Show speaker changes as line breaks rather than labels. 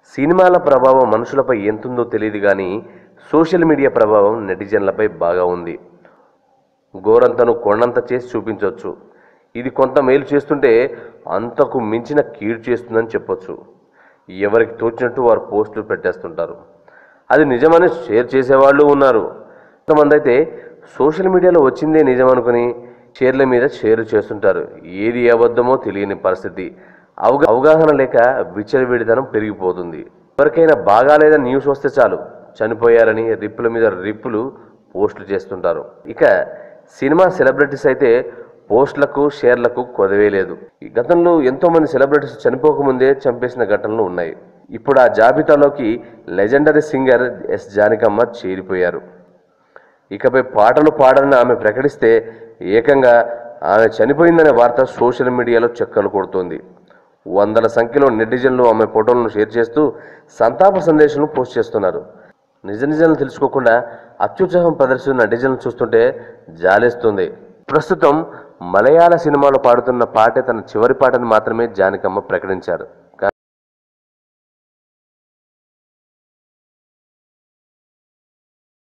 సినిమాల ప్రభావం మనుషులపై ఎంతుందో తెలియదు కానీ సోషల్ మీడియా ప్రభావం నెటిజన్లపై బాగా ఉంది గోరంతను కొండంత చేసి చూపించవచ్చు ఇది కొంత మేలు చేస్తుంటే అంతకు మించిన కీడు చేస్తుందని చెప్పొచ్చు ఎవరికి తోచినట్టు వారు పోస్టులు పెట్టేస్తుంటారు అది నిజమని షేర్ చేసేవాళ్ళు ఉన్నారు కొంతమంది అయితే సోషల్ మీడియాలో వచ్చిందే నిజం అనుకుని షేర్ల మీద షేర్ చేస్తుంటారు ఏది అబద్ధమో తెలియని పరిస్థితి అవగా అవగాహన లేక విచ్చలవిడితనం పెరిగిపోతుంది ఎవరికైనా బాగాలేదని న్యూస్ వస్తే చాలు చనిపోయారని రిప్పుల మీద రిప్పులు పోస్టులు చేస్తుంటారు ఇక సినిమా సెలబ్రిటీస్ అయితే పోస్టులకు షేర్లకు కొదవే లేదు ఈ గతంలో ఎంతో మంది సెలబ్రిటీస్ చనిపోకముందే చంపేసిన ఘటనలు ఉన్నాయి ఇప్పుడు ఆ జాబితాలోకి లెజెండరీ సింగర్ ఎస్ జానకమ్మ చేరిపోయారు ఇకపై పాటలు పాడాలని ఆమె ప్రకటిస్తే ఏకంగా ఆమె చనిపోయిందనే వార్త సోషల్ మీడియాలో చెక్కలు కొడుతోంది వందల సంఖ్యలో నెటిజన్లు ఆమె ఫోటోలను షేర్ చేస్తూ సంతాప సందేశాలను పోస్ట్ చేస్తున్నారు నిజ నిజాలను తెలుసుకోకుండా అత్యుత్సాహం ప్రదర్శిస్తున్న నెటిజన్లు చూస్తుంటే జాలేస్తుంది ప్రస్తుతం మలయాళ సినిమాలో పాడుతున్న పాటే తన చివరి పాటను మాత్రమే జానకమ్మ ప్రకటించారు